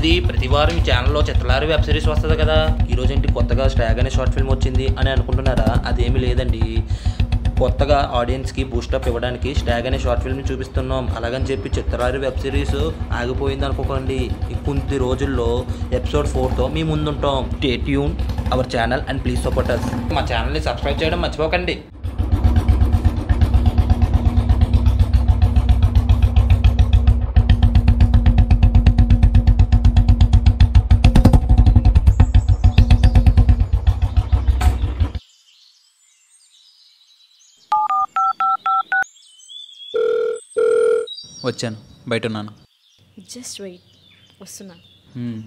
ఏంటిది ప్రతి వారం ఈ ఛానల్లో చిత్రలారి వెబ్ సిరీస్ వస్తుంది కదా ఈరోజు ఏంటి కొత్తగా స్టాగ్ అనే షార్ట్ ఫిల్మ్ వచ్చింది అని అనుకుంటున్నారా అదేమీ లేదండి కొత్తగా ఆడియన్స్కి బూస్టప్ ఇవ్వడానికి స్టాగ్ అనే షార్ట్ ఫిల్మ్ చూపిస్తున్నాం అలాగని చెప్పి చిత్రలారి వెబ్ సిరీస్ ఆగిపోయింది అనుకోకండి ఇంకొద్ది రోజుల్లో ఎపిసోడ్ ఫోర్తో మీ ముందుంటాం stay tune our channel and please support us మా ఛానల్ని సబ్స్క్రైబ్ చేయడం మర్చిపోకండి వచ్చాను బయట ఉన్నాను జస్ట్ వెయిట్ వస్తున్నా మ్మ్.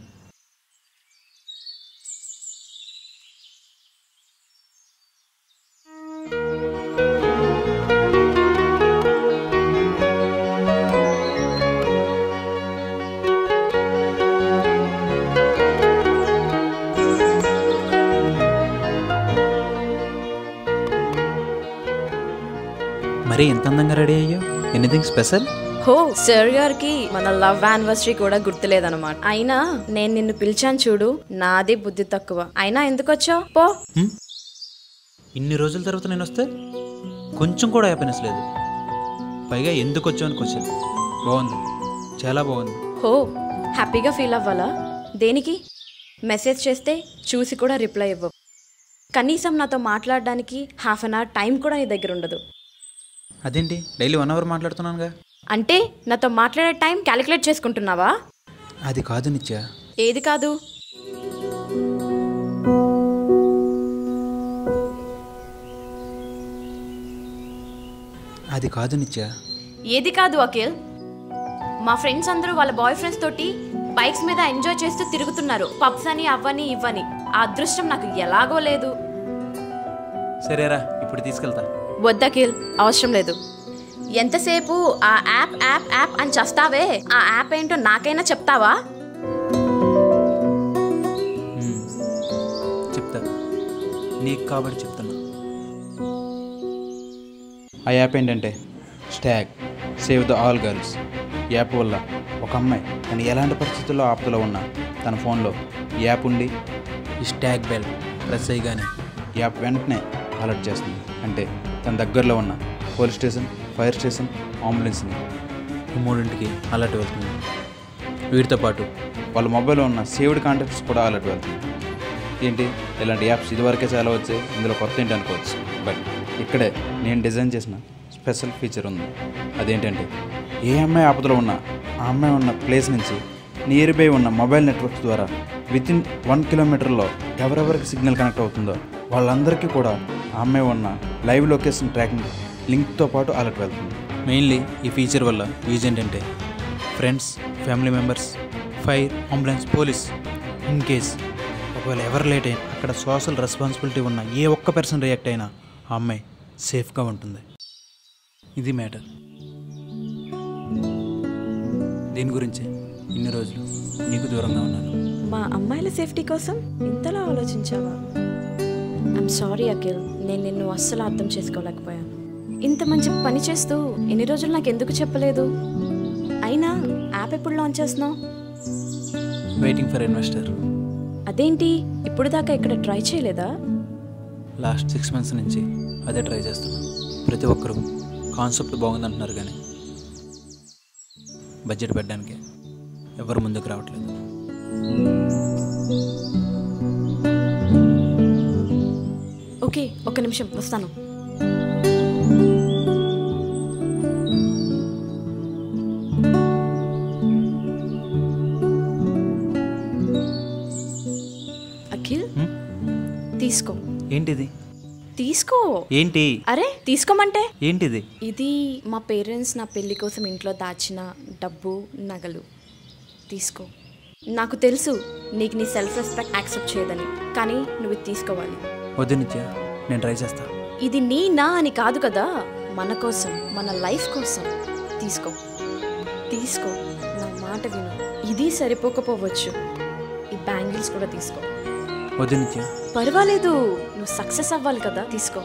మరీ ఎంత అందంగా రెడీ అయ్యావు ఎనీథింగ్ స్పెషల్ హో సార్ గారికి మన లవ్ యానివర్సరీ కూడా గుర్తులేదన్నమాట అయినా నేను నిన్ను పిలిచాను చూడు నాది బుద్ధి తక్కువ అయినా ఎందుకు వచ్చావు పో ఇన్ని రోజుల తర్వాత నేను వస్తే కొంచెం కూడా హ్యాపీనెస్ లేదు పైగా ఎందుకు వచ్చావు అని క్వశ్చన్ బాగుంది చాలా బాగుంది హో హ్యాపీగా ఫీల్ అవ్వాలా దేనికి మెసేజ్ చేస్తే చూసి కూడా రిప్లై ఇవ్వవు కనీసం నాతో మాట్లాడడానికి హాఫ్ అన్ అవర్ టైం కూడా నీ దగ్గర ఉండదు అదేంటి డైలీ వన్ అవర్ మాట్లాడుతున్నానుగా అంటే నాతో మాట్లాడే టైం క్యాలిక్యులేట్ చేసుకుంటున్నావా అది కాదు నిత్య ఏది కాదు అది కాదు నిత్య ఏది కాదు అఖిల్ మా ఫ్రెండ్స్ అందరూ వాళ్ళ బాయ్ ఫ్రెండ్స్ తోటి బైక్స్ మీద ఎంజాయ్ చేస్తూ తిరుగుతున్నారు పబ్స్ అని అవ్వని ఇవ్వని ఆ అదృష్టం నాకు ఎలాగో లేదు సరేరా ఇప్పుడు తీసుకెళ్తా వద్దు అఖిల్ అవసరం లేదు ఎంతసేపు ఆ యాప్ యాప్ యాప్ అని చేస్తావే ఆ యాప్ ఏంటో నాకైనా చెప్తావా మ్మ్. చెప్తా నీకు కాబట్టి చెప్తున్నా ఆ యాప్ ఏంటంటే stag save the all girls ఈ యాప్ వల్ల ఒక అమ్మాయి తను ఎలాంటి పరిస్థితుల్లో ఆపదలో ఉన్నా తన ఫోన్లో ఈ యాప్ ఉండి ఈ స్టాగ్ బెల్ ప్రెస్ చేయగానే ఈ యాప్ వెంటనే అలర్ట్ చేస్తుంది అంటే తన దగ్గరలో ఉన్న పోలీస్ స్టేషన్ ఫైర్ స్టేషన్ అంబులెన్స్ని ఈ మూడింటికి అలర్ట్ వెళ్తుంది వీటితో పాటు వాళ్ళ మొబైల్లో ఉన్న సేవ్డ్ కాంటాక్ట్స్ కూడా అలర్ట్ వెళ్తుంది ఏంటి ఇలాంటి యాప్స్ ఇదివరకే చాలా వచ్చాయి ఇందులో కొత్త ఏంటి అనుకోవచ్చు బట్ ఇక్కడే నేను డిజైన్ చేసిన స్పెషల్ ఫీచర్ ఉంది అదేంటంటే ఏ అమ్మాయి ఆపదలో ఉన్నా ఆ అమ్మాయి ఉన్న ప్లేస్ నుంచి నియర్ బై ఉన్న మొబైల్ నెట్వర్క్స్ ద్వారా విత్ ఇన్ వన్ కిలోమీటర్లో ఎవరెవరికి సిగ్నల్ కనెక్ట్ అవుతుందో వాళ్ళందరికీ కూడా ఆ అమ్మాయి ఉన్న లైవ్ లొకేషన్ ట్రాకింగ్ లింక్తో పాటు అలర్ట్ వెళ్తుంది మెయిన్లీ ఈ ఫీచర్ వల్ల యూజ్ ఏంటంటే friends family members fire ambulance police in case ఒకవేళ ఎవరు లేట్ అయినా అక్కడ సోషల్ రెస్పాన్సిబిలిటీ ఉన్న ఏ ఒక్క పర్సన్ రియాక్ట్ అయినా ఆ అమ్మాయి సేఫ్గా ఉంటుంది ఇది మ్యాటర్ దీని గురించి ఇన్ని రోజులు నీకు దూరంగా ఉన్నాను మా అమ్మాయిల సేఫ్టీ కోసం ఇంతలా ఆలోచించావా ఐమ్ సారీ అఖిల్ నేను నిన్ను అస్సలు అర్థం చేసుకోలేకపోయాను ఇంత మంచి పని చేస్తూ ఎన్ని రోజులు నాకు ఎందుకు చెప్పలేదు అయినా యాప్ ఎప్పుడు లాంచ్ చేస్తున్నావు వెయిటింగ్ ఫర్ ఇన్వెస్టర్ అదేంటి ఇప్పుడు దాకా ఇక్కడ ట్రై చేయలేదా లాస్ట్ సిక్స్ మంత్స్ నుంచి అదే ట్రై చేస్తున్నాను ప్రతి ఒక్కరూ కాన్సెప్ట్ బాగుందంటున్నారు కానీ బడ్జెట్ పెట్టడానికి ఎవరు ముందుకు రావట్లేదు ఓకే ఒక నిమిషం వస్తాను అఖిల్ హ్మ్? తీసుకో ఏంటిది తీసుకో ఏంటి అరే తీసుకోమంటే ఏంటిది ఇది మా పేరెంట్స్ నా పెళ్లి కోసం ఇంట్లో దాచిన డబ్బు నగలు తీసుకో నాకు తెలుసు నీకు నీ సెల్ఫ్ రెస్పెక్ట్ యాక్సెప్ట్ చేయదని కానీ నువ్వు ఇది తీసుకోవాలి వద్దు నిత్య నేను ట్రై చేస్తా ఇది నీ నా అని కాదు కదా మన కోసం మన లైఫ్ కోసం తీసుకో తీసుకో నా మాట విను ఇది సరిపోకపోవచ్చు ఈ బ్యాంగిల్స్ కూడా తీసుకో వద్దు నిత్య పర్వాలేదు నువ్వు సక్సెస్ అవ్వాలి కదా తీసుకో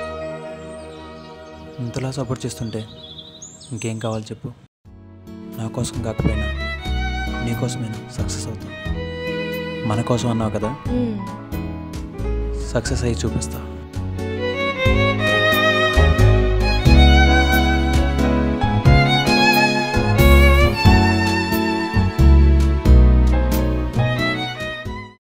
ఇంతలా సపోర్ట్ చేస్తుంటే ఇంకేం కావాలి చెప్పు నా కోసం కాకపోయినా నీకోసమేనా సక్సెస్ అవుతాను మన కోసం అన్నావు కదా మ్మ్. సక్సెస్ అయ్యి చూపిస్తా